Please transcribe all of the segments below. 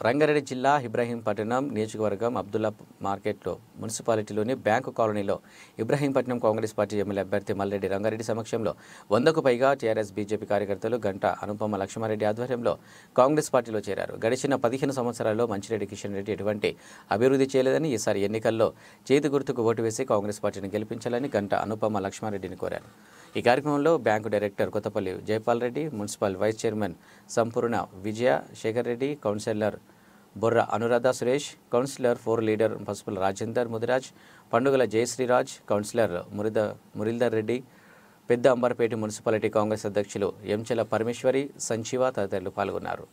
రంగారెడ్డి జిల్లా ఇబ్రహీంపట్నం నియోజకవర్గం అబ్దుల్లా మార్కెట్లో మున్సిపాలిటీలోని బ్యాంకు కాలనీలో ఇబ్రహీంపట్నం కాంగ్రెస్ పార్టీ ఎమ్మెల్యే అభ్యర్థి మల్రెడ్డి రంగారెడ్డి సమక్షంలో వందకు పైగా టీఆర్ఎస్ బీజేపీ కార్యకర్తలు గంట అనుపమ లక్ష్మారెడ్డి ఆధ్వర్యంలో కాంగ్రెస్ పార్టీలో చేరారు గడిచిన పదిహేను సంవత్సరాల్లో మంచిరెడ్డి కిషన్ రెడ్డి ఎటువంటి అభివృద్ధి చేయలేదని ఈసారి ఎన్నికల్లో చేతి గుర్తుకు ఓటు వేసి కాంగ్రెస్ పార్టీని గెలిపించాలని గంట అనుపమ లక్ష్మారెడ్డిని కోరారు ఈ కార్యక్రమంలో bank director Kothapalli Jayapal Reddy municipal vice chairman Sampoorna Vijaya Shekar Reddy councillor Borra Anuradha Suresh councillor floor leader Pasupula Rajender Mudiraj Pandugala Jayashreeraj councillor మురిద మురిల్దర్ Reddy పెద్ద అంబర్పేట మున్సిపాలిటీ కాంగ్రెస్ అధ్యక్షులు ఎంచెల పరమేశ్వరి సంజీవ తదితరులు పాల్గొన్నారు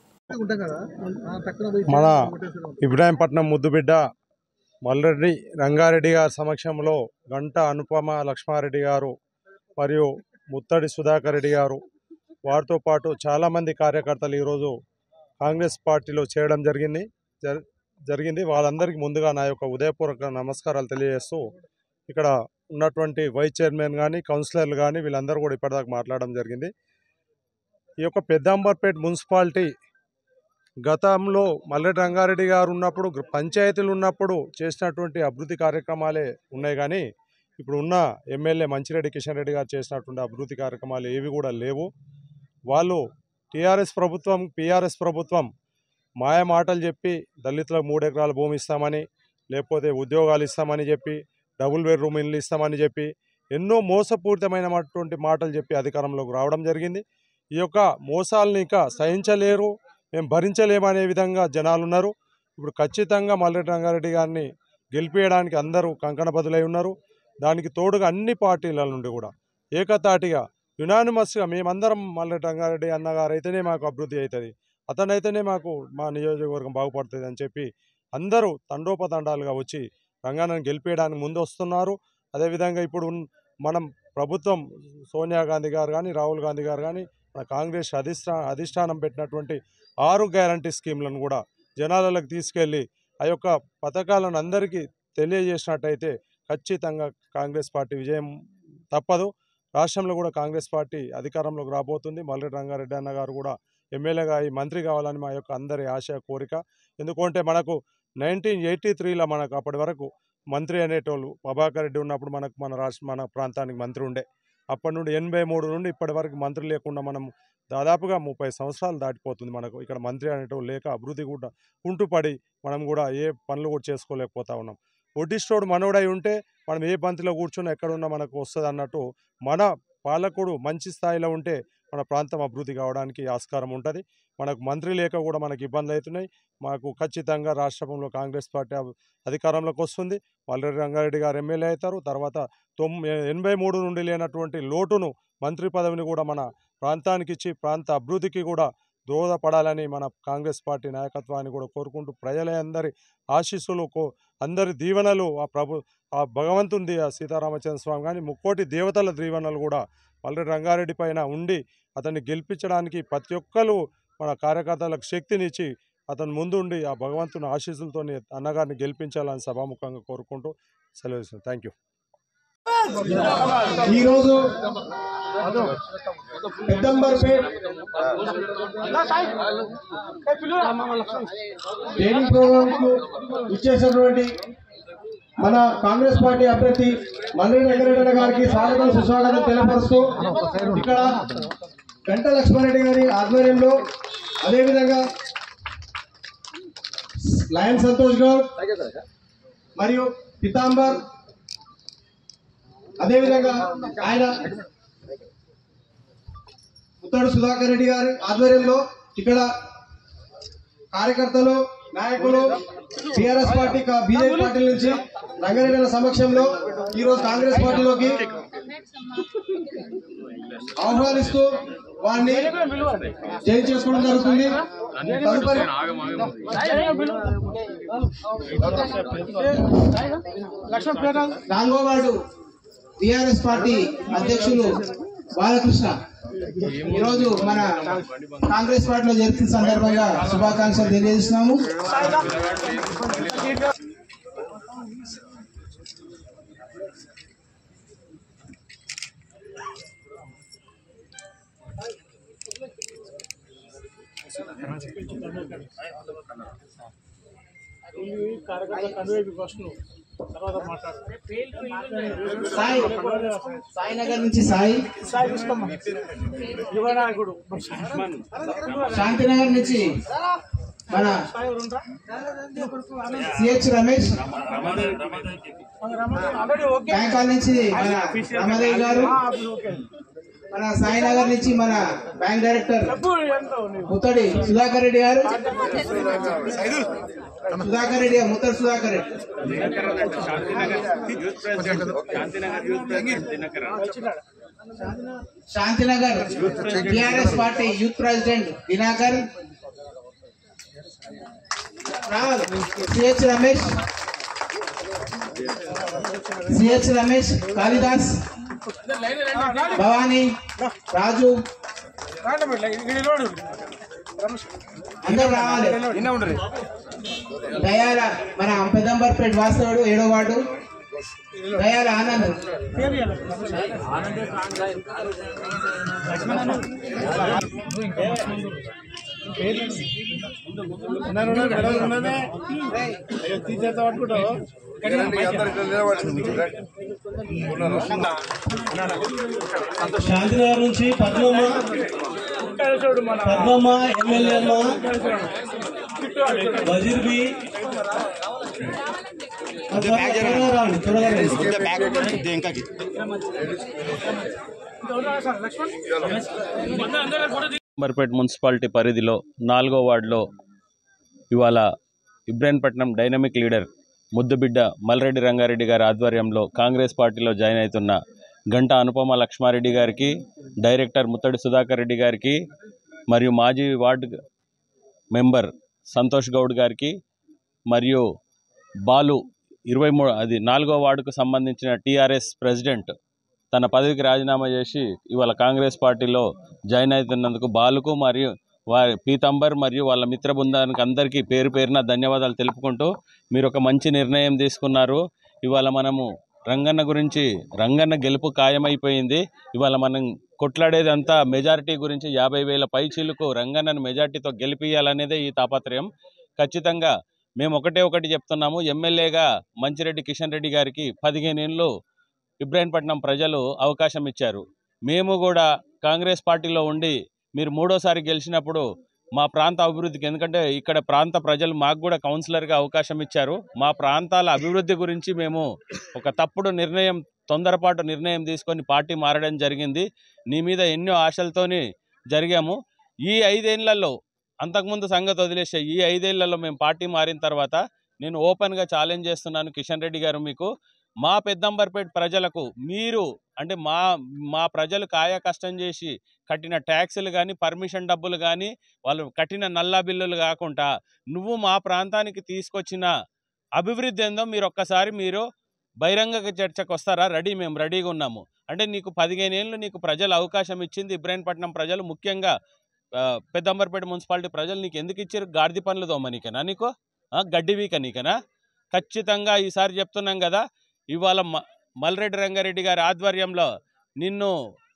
మన ఇబ్రాహీంపట్నం ముద్దుబిడ్డ మల్రెడ్డి రంగారెడ్డి గారి సమక్షంలో గంట అనుపమ లక్ష్మారెడ్డి గారు మరియు ముత్తడి సుధాకర్ రెడ్డి గారు వారితో పాటు చాలామంది కార్యకర్తలు ఈరోజు కాంగ్రెస్ పార్టీలో చేరడం జరిగింది జరి- జరిగింది వాళ్ళందరికీ ముందుగా నా యొక్క ఉదయపూర్వక నమస్కారాలు తెలియజేస్తూ ఇక్కడ ఉన్నటువంటి వైస్ చైర్మన్ కానీ కౌన్సిలర్లు కానీ వీళ్ళందరూ కూడా ఇప్పటిదాకా మాట్లాడడం జరిగింది ఈ యొక్క పెద్దాంబర్పేట్ మున్సిపాలిటీ గతంలో మల్లెడ్డి రంగారెడ్డి గారు ఉన్నప్పుడు గ్ర- పంచాయతీలు ఉన్నప్పుడు చేసినటువంటి అభివృద్ధి కార్యక్రమాలే ఉన్నాయి కానీ ఇప్పుడు ఉన్న ఎమ్మెల్యే మంచిరెడ్డి కిషన్ రెడ్డి గారు చేసినటువంటి అభివృద్ధి కార్యక్రమాలు ఏవి కూడా లేవు వాళ్ళు టీఆర్ఎస్ ప్రభుత్వం పిఆర్ఎస్ ప్రభుత్వం మాయ మాటలు చెప్పి దళితులకు మూడు ఎకరాల భూమి ఇస్తామని లేకపోతే ఉద్యోగాలు ఇస్తామని చెప్పి డబుల్ బెడ్రూమ్ ఇల్లు ఇస్తామని చెప్పి ఎన్నో మోసపూరితమైనటువంటి మాటలు చెప్పి అధికారంలోకి రావడం జరిగింది ఈ యొక్క మోసాలను ఇంకా సహించలేరు మేము భరించలేమనే విధంగా జనాలు ఉన్నారు ఇప్పుడు ఖచ్చితంగా మల్లెడ్డి రంగారెడ్డి గారిని గెలిపేయడానికి అందరూ కంకణబదులై ఉన్నారు దానికి తోడుగా అన్ని పార్టీల నుండి కూడా ఏకతాటిగా యునానిమస్గా మేమందరం మల్లెడ్డి రంగారెడ్డి అన్నగారు అయితేనే మాకు అభివృద్ధి అవుతుంది అతనైతేనే మాకు మా నియోజకవర్గం బాగుపడుతుంది అని చెప్పి అందరూ తండోపతండాలుగా వచ్చి రంగాన్ని గెలిపేయడానికి ముందు వస్తున్నారు అదేవిధంగా ఇప్పుడు ఉన్- మనం ప్రభుత్వం సోనియా గాంధీ గారు కానీ రాహుల్ గాంధీ గారు కానీ మన కాంగ్రెస్ అధిష్ఠా అధిష్టానం పెట్టినటువంటి ఆరు గ్యారంటీ స్కీమ్లను కూడా జనాలకు తీసుకెళ్ళి ఆ యొక్క పథకాలను అందరికీ తెలియజేసినట్టయితే ఖచ్చితంగా కాంగ్రెస్ పార్టీ విజయం తప్పదు రాష్ట్రంలో కూడా కాంగ్రెస్ పార్టీ అధికారంలోకి రాబోతుంది మల్లెడ్డి రంగారెడ్డి అన్న గారు కూడా ఎమ్మెల్యేగా ఈ మంత్రి కావాలని మా యొక్క అందరి ఆశ కోరిక ఎందుకంటే మనకు నైన్టీన్ ఎయిటీ త్రీలో మనకు అప్పటి వరకు మంత్రి అనేటోళ్ళు ప్రభాకర్ రెడ్డి ఉన్నప్పుడు మనకు మన రాష్ట్ర మన ప్రాంతానికి మంత్రి ఉండే అప్పటి నుండి ఎనభై మూడు నుండి ఇప్పటి వరకు మంత్రి లేకుండా మనం దాదాపుగా ముప్పై సంవత్సరాలు దాటిపోతుంది మనకు ఇక్కడ మంత్రి అనేటోళ్ళు లేక అభివృద్ధి కూడా కుంటుపడి మనం కూడా ఏ పనులు కూడా చేసుకోలేకపోతా ఉన్నాం ఒడ్డిస్టోడు మనోడై ఉంటే మనం ఏ పంతిలో కూర్చున్నా ఎక్కడున్నా మనకు వస్తుంది అన్నట్టు మన పాలకుడు మంచి స్థాయిలో ఉంటే మన ప్రాంతం అభివృద్ధి కావడానికి ఆస్కారం ఉంటుంది మనకు మంత్రి లేక కూడా మనకు ఇబ్బందులు అవుతున్నాయి మాకు ఖచ్చితంగా రాష్ట్రంలో కాంగ్రెస్ పార్టీ అభి- అధికారంలోకి వస్తుంది మల్లెడ్డి రంగారెడ్డి గారు ఎమ్మెల్యే అవుతారు తర్వాత తొమ్ ఎనభై మూడు నుండి లేనటువంటి లోటును మంత్రి పదవిని కూడా మన ప్రాంతానికి ఇచ్చి ప్రాంత అభివృద్ధికి కూడా దోహదపడాలని మన కాంగ్రెస్ పార్టీ నాయకత్వాన్ని కూడా కోరుకుంటూ ప్రజల అందరి ఆశీస్సులు కో- అందరి దీవెనలు ఆ ప్రభు ఆ భగవంతుని ఆ సీతారామచంద్ర స్వామి కానీ ముక్కోటి దేవతల దీవెనలు కూడా మల్లెడ్డి రంగారెడ్డి పైన ఉండి అతన్ని గెలిపించడానికి ప్రతి ఒక్కరు మన కార్యకర్తలకు శక్తినిచ్చి అతను ముందుండి ఆ భగవంతుని ఆశీస్సులతో అన్నగారిని గెలిపించాలని సభాముఖంగా కోరుకుంటూ సెలవు థ్యాంక్ యూ ఈరోజు పెద్దంబర్పేట్ ట్రైనింగ్ ప్రోగ్రామ్ కు ఇచ్చేసినటువంటి మన కాంగ్రెస్ పార్టీ అభ్యర్థి మల్రెడ్డి వెంకటరెడ్డి గారికి స్వాగతం సుస్వాగతం తెలియపరుస్తూ ఇక్కడ గంట లక్ష్మారెడ్డి గారి ఆధ్వర్యంలో అదేవిధంగా లయన్ సంతోష్ గౌడ్ మరియు పితాంబర్ అదేవిధంగా ఆయన ముత్తడు సుధాకర్ రెడ్డి గారి ఆధ్వర్యంలో ఇక్కడ కార్యకర్తలు నాయకులు టిఆర్ఎస్ పార్టీ కా- బీజేపీ పార్టీ నుంచి రంగారెడ్డి సమక్షంలో ఈరోజు కాంగ్రెస్ పార్టీలోకి ఆహ్వానిస్తూ వారిని జైన్ చేసుకోవడం జరుగుతుంది తదుపరి రాంగోవాడు టిఆర్ఎస్ పార్టీ అధ్యక్షులు బాలకృష్ణ ఈరోజు మన కాంగ్రెస్ పార్టీలో జరిగిన సందర్భంగా శుభాకాంక్షలు తెలియజేస్తున్నాము సాయి సాయినగర్ నుంచి సాయి శాంతినగర్ నుంచి మన సిహెచ్ రమేష్ బ్యాంకాల్ నుంచి మన రమాదేవి గారు మన సాయినగర్ నుంచి మన బ్యాంక్ డైరెక్టర్ ముత్తడి సుధాకర్ రెడ్డి గారు సుధాకర్ రెడ్డి గారు Muthadi Sudhakar Reddy Shantinagar TRS party youth president Dinakar రావాలి సిహెచ్ రమేష్ సిహెచ్ రమేష్ కాళిదాస్ భవానీ రాజు అందరూ రావాలి దయాల మన పెద్దంబర్పేట వాస్తవుడు ఏడో వార్డు దయాల ఆనంద్ శాంతినగర్ నుంచి పద్మమ్మ పద్మమ్మ ఎమ్మెల్యే అమ్మ వజీర్ బి త్వరగా రాండి త్వరగా రండి. అంబర్పేట్ మున్సిపాలిటీ పరిధిలో నాలుగో వార్డులో ఇవాళ ఇబ్రాహీంపట్నం డైనమిక్ లీడర్ ముద్దుబిడ్డ మల్రెడ్డి రంగారెడ్డి గారి ఆధ్వర్యంలో కాంగ్రెస్ పార్టీలో జాయిన్ అవుతున్న గంట అనుపమ లక్ష్మారెడ్డి గారికి డైరెక్టర్ ముత్తడి సుధాకర్ రెడ్డి గారికి మరియు మాజీ వార్డు మెంబర్ సంతోష్ గౌడ్ గారికి మరియు బాలు ఇరవై మూడు అది నాలుగో వార్డుకు సంబంధించిన టీఆర్ఎస్ ప్రెసిడెంట్ తన పదవికి రాజీనామా చేసి ఇవాళ కాంగ్రెస్ పార్టీలో జాయిన్ అవుతున్నందుకు బాలుకు మరియు వారి పీతాంబర్ మరియు వాళ్ళ మిత్ర బృందానికి అందరికీ పేరు పేరున ధన్యవాదాలు తెలుపుకుంటూ మీరు ఒక మంచి నిర్ణయం తీసుకున్నారు ఇవాళ మనము రంగన్న గురించి రంగన్న గెలుపు ఖాయమైపోయింది ఇవాళ మనం కొట్లాడేదంతా మెజారిటీ గురించి యాభై వేల పైచీలకు రంగన్నను మెజారిటీతో గెలిపియాలనేదే ఈ తాపత్రయం ఖచ్చితంగా మేము ఒకటే ఒకటి చెప్తున్నాము ఎమ్మెల్యేగా మంచిరెడ్డి కిషన్ రెడ్డి గారికి పదిహేను ఏళ్ళు ఇబ్రాహీంపట్నం ప్రజలు అవకాశం ఇచ్చారు మేము కూడా కాంగ్రెస్ పార్టీలో ఉండి మీరు మూడోసారి గెలిచినప్పుడు మా ప్రాంత అభివృద్ధికి ఎందుకంటే ఇక్కడ ప్రాంత ప్రజలు మాకు కూడా కౌన్సిలర్గా అవకాశం ఇచ్చారు మా ప్రాంతాల అభివృద్ధి గురించి మేము ఒక తప్పుడు నిర్ణయం తొందరపాటు నిర్ణయం తీసుకొని పార్టీ మారడం జరిగింది నీ మీద ఎన్నో ఆశలతోని జరిగాము ఈ ఐదేళ్లలో అంతకుముందు సంగతి వదిలేసే ఈ ఐదేళ్లలో మేము పార్టీ మారిన తర్వాత నేను ఓపెన్గా ఛాలెంజ్ చేస్తున్నాను కిషన్ రెడ్డి గారు మీకు మా పెద్దంబర్పేట ప్రజలకు మీరు అంటే మా మా ప్రజలు కాయ కష్టం చేసి కట్టిన ట్యాక్సులు కానీ పర్మిషన్ డబ్బులు కానీ వాళ్ళు కట్టిన నల్లా బిల్లులు కాకుండా నువ్వు మా ప్రాంతానికి తీసుకొచ్చిన అభివృద్ధి ఏందో మీరు ఒక్కసారి మీరు బహిరంగ చర్చకు వస్తారా రెడీ మేము రెడీగా ఉన్నాము అంటే నీకు పదిహేను ఏళ్ళు నీకు ప్రజలు అవకాశం ఇచ్చింది ఇబ్రాహీంపట్నం ప్రజలు ముఖ్యంగా ఆ, పెద్దంబర్పేట మున్సిపాలిటీ ప్రజలు నీకు ఎందుకు ఇచ్చారు గాడిది పనులు దోమనీకేనా నీకు ఆ, గడ్డి వీక నీకేనా ఖచ్చితంగా ఈసారి చెప్తున్నాం కదా ఇవాళ మ మల్రెడ్డి రంగారెడ్డి గారి ఆధ్వర్యంలో నిన్ను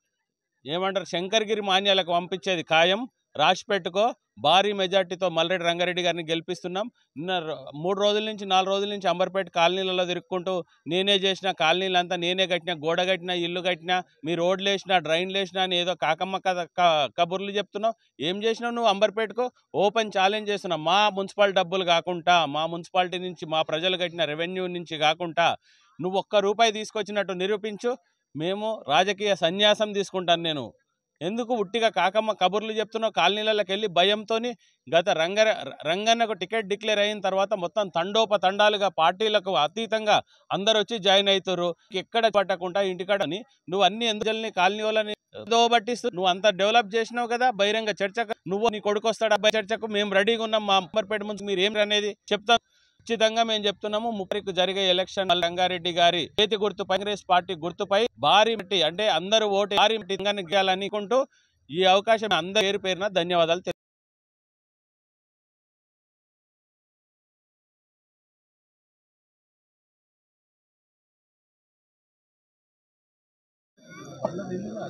ఏమంటారు శంకర్గిరి మాన్యాలకు పంపించేది ఖాయం రాసి పెట్టుకో భారీ మెజార్టీతో మల్రెడ్డి రంగారెడ్డి గారిని గెలిపిస్తున్నాం నిన్న రో- మూడు రోజుల నుంచి నాలుగు రోజుల నుంచి అంబర్పేట కాలనీలలో తిరుక్కుంటూ నేనే చేసిన కాలనీలంతా నేనే కట్టిన గోడ కట్టిన ఇల్లు కట్టిన మీ రోడ్లు వేసిన డ్రైన్లు వేసిన అని ఏదో కాకమ్మ కథ క- కబుర్లు చెప్తున్నావు ఏం చేసినావు నువ్వు అంబర్పేటకు ఓపెన్ ఛాలెంజ్ చేస్తున్నావు మా మున్సిపల్ డబ్బులు కాకుండా మా మున్సిపాలిటీ నుంచి మా ప్రజలు కట్టిన రెవెన్యూ నుంచి కాకుండా నువ్వు ఒక్క రూపాయి తీసుకొచ్చినట్టు నిరూపించు మేము రాజకీయ సన్యాసం తీసుకుంటాను నేను ఎందుకు ఉట్టిగా కాకమ్మ కబుర్లు చెప్తున్నావు కాలనీలకి వెళ్ళి భయంతోని గత రంగ రంగన్నకు టికెట్ డిక్లేర్ అయిన తర్వాత మొత్తం తండోపతండాలుగా పార్టీలకు అతీతంగా అందరు వచ్చి జాయిన్ అవుతారు ఎక్కడ పట్టకుండా ఇంటికాడని నువ్వు అన్ని ఎందుకు కాలనీ వాళ్ళని దోబట్టిస్తూ నువ్వు అంత డెవలప్ చేసినావు కదా బహిరంగ చర్చకు నువ్వు నీ కొడుకు వస్తాడు అబ్బాయి చర్చకు మేము రెడీగా ఉన్నాం మా అంబర్పేట ముందు మీరు ఏం అనేది చెప్తాం ఖచ్చితంగా మేము చెప్తున్నాము ముప్పైకు జరిగే ఎలక్షన్ రంగారెడ్డి గారి చేతి గుర్తు కాంగ్రెస్ పార్టీ గుర్తుపై భారీ మెట్టి అంటే అందరూ ఓటు భారీ మెట్టి గెలాలనుకుంటూ ఈ అవకాశం అందరి పేరు పేరున ధన్యవాదాలు తెలు-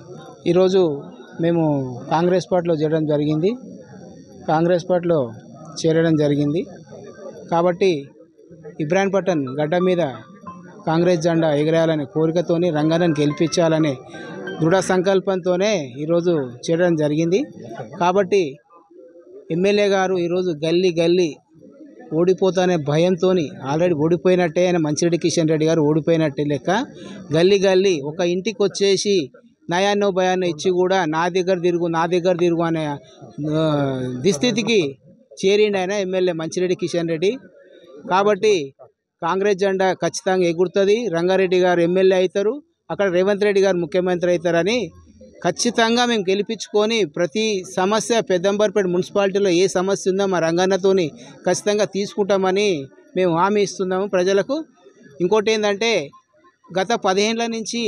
ఈరోజు మేము కాంగ్రెస్ పార్టీలో చేరడం జరిగింది కాంగ్రెస్ పార్టీలో చేరడం జరిగింది కాబట్టి ఇబ్రాహీంపట్నం గడ్డ మీద కాంగ్రెస్ జెండా ఎగరేయాలనే కోరికతోని రంగాన్ని గెలిపించాలనే దృఢ సంకల్పంతోనే ఈరోజు చేరడం జరిగింది కాబట్టి ఎమ్మెల్యే గారు ఈరోజు గల్లీ గల్లీ ఓడిపోతానే భయంతో ఆల్రెడీ ఓడిపోయినట్టే ఆయన మంచిరెడ్డి కిషన్ రెడ్డి గారు ఓడిపోయినట్టే లెక్క గల్లీ గల్లీ ఒక ఇంటికి వచ్చేసి నయాన్నో భయాన్నో ఇచ్చి కూడా నా దగ్గర తిరుగు నా దగ్గర తిరుగు అనే ఆ, దుస్థితికి చేరిండు ఆయన ఎమ్మెల్యే మంచిరెడ్డి కిషన్ రెడ్డి కాబట్టి కాంగ్రెస్ జెండా ఖచ్చితంగా ఎగురుతుంది రంగారెడ్డి గారు ఎమ్మెల్యే అవుతారు అక్కడ రేవంత్ రెడ్డి గారు ముఖ్యమంత్రి అవుతారని ఖచ్చితంగా మేము గెలిపించుకొని ప్రతి సమస్య పెద్దంబర్పేట మున్సిపాలిటీలో ఏ సమస్య ఉందో మా రంగన్నతోని ఖచ్చితంగా తీసుకుంటామని మేము హామీ ఇస్తున్నాము ప్రజలకు ఇంకోటి ఏంటంటే గత పదిహేనుల నుంచి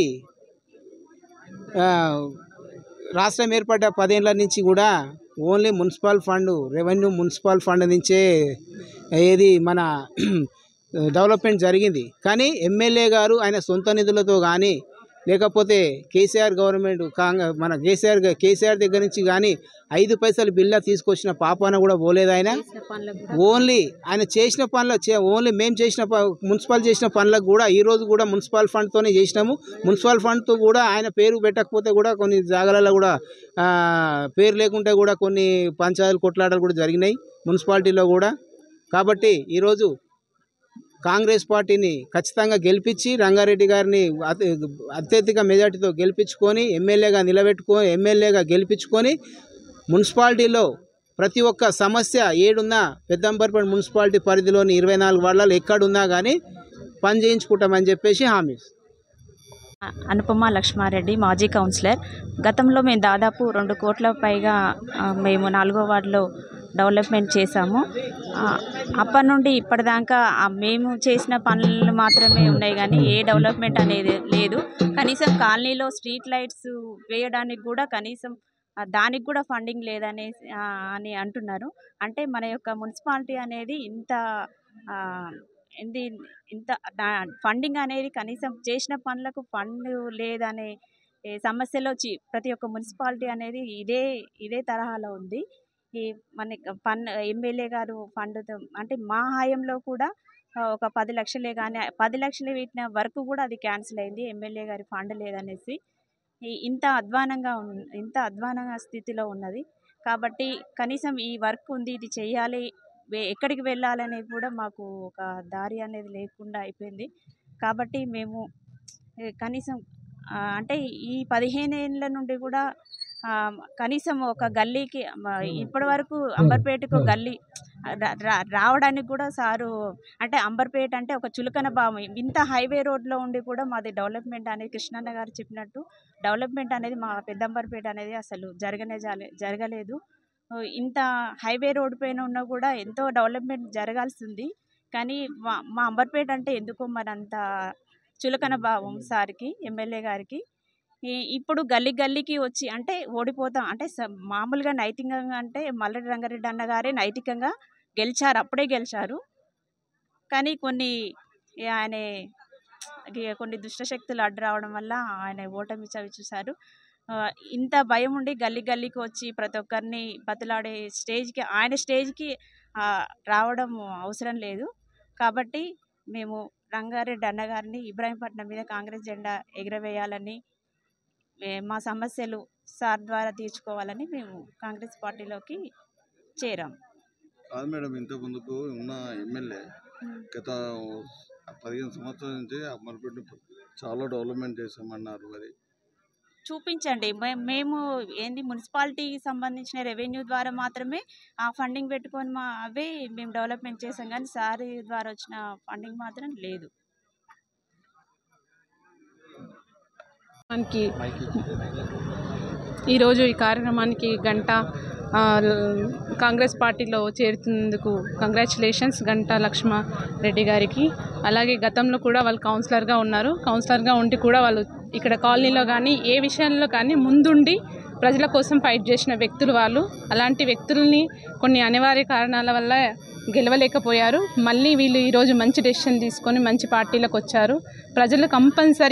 ఆ, రాష్ట్రం ఏర్పడ్డ పదేళ్ల నుంచి కూడా only municipal fund revenue municipal fund నుంచే ఏది మన డెవలప్మెంట్ జరిగింది కానీ ఎమ్మెల్యే గారు ఆయన సొంత నిధులతో కానీ లేకపోతే కేసీఆర్ గవర్నమెంట్ కాంగ మన కేసీఆర్ గ- కేసీఆర్ దగ్గర నుంచి కానీ ఐదు పైసలు బిల్లా తీసుకొచ్చిన పాపాన కూడా పోలేదు ఆయన ఓన్లీ ఆయన చేసిన పనులు చే- ఓన్లీ మేము చేసిన ప- మున్సిపల్ చేసిన పనులకు కూడా ఈ రోజు కూడా మున్సిపల్ ఫండ్తోనే చేసినాము మున్సిపల్ ఫండ్తో కూడా ఆయన పేరు పెట్టకపోతే కూడా కొన్ని జాగాలలో కూడా ఆ, పేరు లేకుంటే కూడా కొన్ని పంచాయతీలు కొట్లాటలు కూడా జరిగినాయి మున్సిపాలిటీలో కూడా కాబట్టి ఈరోజు కాంగ్రెస్ పార్టీని ఖచ్చితంగా గెలిపించి రంగారెడ్డి గారిని అతి- అత్యధిక మెజార్టీతో గెలిపించుకొని ఎమ్మెల్యేగా నిలబెట్టుకొని ఎమ్మెల్యేగా గెలిపించుకొని మున్సిపాలిటీలో ప్రతి ఒక్క సమస్య ఏడున్నా పెద్దంబర్పేట మున్సిపాలిటీ పరిధిలోని ఇరవై నాలుగు వార్డులలో ఎక్కడున్నా కానీ పని చేయించుకుంటామని చెప్పేసి హామీ ఇస్తున్నాం. అనుపమ లక్ష్మారెడ్డి మాజీ కౌన్సిలర్ గతంలో మేము దాదాపు రెండు కోట్ల పైగా ఆ, మేము నాలుగో వార్డులో డెవలప్మెంట్ చేశాము ఆ, అప్పటి నుండి ఇప్పటిదాకా ఆ, మేము చేసిన పనులు మాత్రమే ఉన్నాయి కానీ ఏ డెవలప్మెంట్ అనేది లేదు కనీసం కాలనీలో స్ట్రీట్ లైట్స్ వేయడానికి కూడా కనీసం ఆ, దానికి కూడా ఫండింగ్ లేదనే ఆ, అని అంటున్నారు అంటే మన యొక్క మున్సిపాలిటీ అనేది ఇంత ఆ, ఏంది ఇంత ఫండింగ్ అనేది కనీసం చేసిన పనులకు ఫండ్ లేదనే ఏ సమస్యలో చి ప్రతి ఒక్క మున్సిపాలిటీ అనేది ఇదే ఇదే తరహాలో ఉంది ఈ మన పన్ ఎమ్మెల్యే గారు ఫండ్ అంటే మా హయాంలో కూడా ఆ, ఒక పది లక్షలే కానీ పది లక్షలు పెట్టిన వరకు కూడా అది క్యాన్సిల్ అయింది ఎమ్మెల్యే గారి ఫండ్ లేదనేసి ఈ- ఇంత అధ్వానంగా ఉన్- ఇంత అధ్వానంగా స్థితిలో ఉన్నది కాబట్టి కనీసం ఈ వర్క్ ఉంది ఇది చేయాలి వే- ఎక్కడికి వెళ్ళాలనేది కూడా మాకు ఒక దారి అనేది లేకుండా అయిపోయింది కాబట్టి మేము ఏ, కనీసం ఆ, అంటే ఈ పదిహేను ఏళ్ళ నుండి కూడా ఆ, కనీసం ఒక గల్లీకి ఇప్పటి వరకు అంబర్పేటకు గల్లీ రా- రా- రావడానికి కూడా సారు అంటే అంబర్పేట అంటే ఒక చులకన భావం ఇంత హైవే రోడ్లో ఉండి కూడా మాది డెవలప్మెంట్ అనేది కృష్ణన్న గారు చెప్పినట్టు డెవలప్మెంట్ అనేది మా పెద్దంబర్పేట అనేది అసలు జరగనే జాలే జరగలేదు ఓ, ఇంత హైవే రోడ్ పైన ఉన్నా కూడా ఎంతో డెవలప్మెంట్ జరగాల్సింది కానీ మా మా అంబర్పేట అంటే ఎందుకో మరి అంత చులకన భావం సార్కి ఎమ్మెల్యే గారికి ఈ- ఇప్పుడు గల్లీ గల్లీకి వచ్చి అంటే ఓడిపోతాం అంటే స- మామూలుగా నైతికంగా అంటే మల్లెడి రంగారెడ్డి అన్న గారే నైతికంగా గెలిచారు అప్పుడే గెలిచారు కానీ కొన్ని ఈ ఆయన ఈ కొన్ని దుష్టశక్తులు అడ్డు రావడం వల్ల ఆయన ఓటమి చవి చూశారు ఆ, ఇంత భయం ఉండి గల్లీ గల్లీకి వచ్చి ప్రతి ఒక్కరిని బతులాడే స్టేజ్కి ఆయన స్టేజ్కి ఆ, రావడం అవసరం లేదు కాబట్టి మేము రంగారెడ్డి అన్నగారిని ఇబ్రాహీంపట్నం మీద కాంగ్రెస్ జెండా ఎగురవేయాలని మే- మా సమస్యలు సార్ ద్వారా తీర్చుకోవాలని మేము కాంగ్రెస్ పార్టీలోకి చేరాం కాదు మేడం ఇంత ముందుకు ఉన్న ఎమ్మెల్యే గత పదిహేను సంవత్సరాల నుంచి అమర్పేట చాలా డెవలప్మెంట్ చేసామన్నారు మరి చూపించండి మే- మేము ఏంది మున్సిపాలిటీకి సంబంధించిన రెవెన్యూ ద్వారా మాత్రమే ఆ ఫండింగ్ పెట్టుకొని మా అవే మేము డెవలప్మెంట్ చేసాం కానీ సార్ ద్వారా వచ్చిన ఫండింగ్ మాత్రం లేదు మనకి ఈరోజు ఈ కార్యక్రమానికి గంట ఆ, కాంగ్రెస్ పార్టీలో చేరుతున్నందుకు కంగ్రాచులేషన్స్ గంట లక్ష్మ రెడ్డి గారికి అలాగే గతంలో కూడా వాళ్ళు కౌన్సిలర్గా ఉన్నారు కౌన్సిలర్గా ఉండి కూడా వాళ్ళు ఇక్కడ కాలనీలో కానీ ఏ విషయంలో కానీ ముందుండి ప్రజల కోసం ఫైట్ చేసిన వ్యక్తులు వాళ్ళు అలాంటి వ్యక్తుల్ని కొన్ని అనివార్య కారణాల వల్ల గెలవలేకపోయారు మళ్ళీ వీళ్ళు ఈరోజు మంచి డెసిషన్ తీసుకొని మంచి పార్టీలకు వచ్చారు ప్రజలు కంపల్సరీ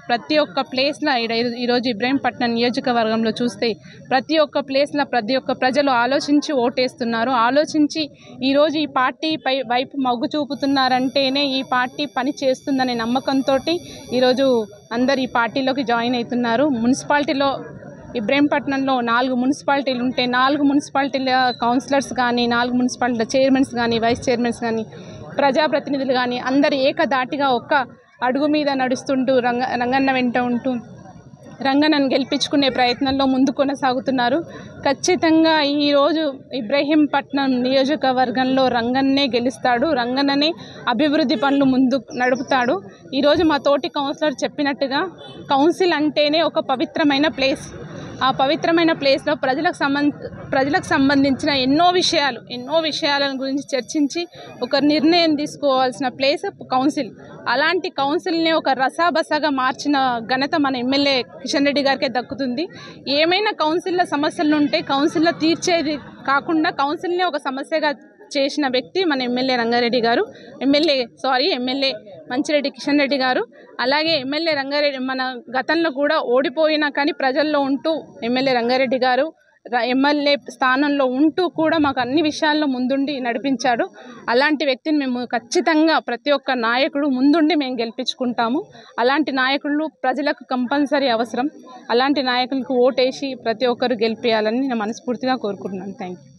ప్రతి ఒక్క ప్లేస్లో ఈడ ఈరోజు ఇబ్రాహీంపట్నం నియోజకవర్గంలో చూస్తే ప్రతి ఒక్క ప్లేస్లో ప్రతి ఒక్క ప్రజలు ఆలోచించి ఓటేస్తున్నారు ఆలోచించి ఈరోజు ఈ పార్టీ పై వైపు మొగ్గు చూపుతున్నారంటేనే ఈ పార్టీ పని చేస్తుందనే నమ్మకంతో ఈరోజు అందరు ఈ పార్టీలోకి జాయిన్ అవుతున్నారు మున్సిపాలిటీలో ఇబ్రాహీంపట్నంలో నాలుగు మున్సిపాలిటీలు ఉంటే నాలుగు మున్సిపాలిటీల కౌన్సిలర్స్ కానీ నాలుగు మున్సిపాలిటీల చైర్మన్స్ కానీ వైస్ చైర్మన్స్ కానీ ప్రజాప్రతినిధులు కానీ అందరు ఏకదాటిగా ఒక్క అడుగు మీద నడుస్తుంటూ రంగ రంగన్న వెంట ఉంటూ రంగన్నను గెలిపించుకునే ప్రయత్నంలో ముందు కొనసాగుతున్నారు ఖచ్చితంగా ఈరోజు ఇబ్రహీంపట్నం నియోజకవర్గంలో రంగన్నే గెలుస్తాడు రంగన్ననే అభివృద్ధి పనులు ముందు నడుపుతాడు ఈరోజు మా తోటి కౌన్సిలర్ చెప్పినట్టుగా కౌన్సిల్ అంటేనే ఒక పవిత్రమైన ప్లేస్ ఆ పవిత్రమైన ప్లేస్లో ప్రజలకు సంబంధ ప్రజలకు సంబంధించిన ఎన్నో విషయాలు ఎన్నో విషయాల గురించి చర్చించి ఒక నిర్ణయం తీసుకోవాల్సిన ప్లేస్ కౌన్సిల్ అలాంటి కౌన్సిల్ని ఒక రసాబసాగా మార్చిన ఘనత మన ఎమ్మెల్యే కిషన్ రెడ్డి గారికే దక్కుతుంది ఏమైనా కౌన్సిల్లో సమస్యలు ఉంటే కౌన్సిల్లో తీర్చేది కాకుండా కౌన్సిల్ని ఒక సమస్యగా చేసిన వ్యక్తి మన ఎమ్మెల్యే రంగారెడ్డి గారు MLA sorry MLA Manchireddy Kishan Reddy గారు అలాగే ఎమ్మెల్యే రంగారెడ్డి మన గతంలో కూడా ఓడిపోయినా కానీ ప్రజల్లో ఉంటూ ఎమ్మెల్యే రంగారెడ్డి గారు ర- ఎమ్మెల్యే స్థానంలో ఉంటూ కూడా మాకు అన్ని విషయాల్లో ముందుండి నడిపించాడు అలాంటి వ్యక్తిని మేము ఖచ్చితంగా ప్రతి ఒక్క నాయకుడు ముందుండి మేము గెలిపించుకుంటాము అలాంటి నాయకులు ప్రజలకు కంపల్సరీ అవసరం అలాంటి నాయకులకు ఓటేసి ప్రతి ఒక్కరు గెలిపించాలని నేను మనస్ఫూర్తిగా కోరుకుంటున్నాను థ్యాంక్ యూ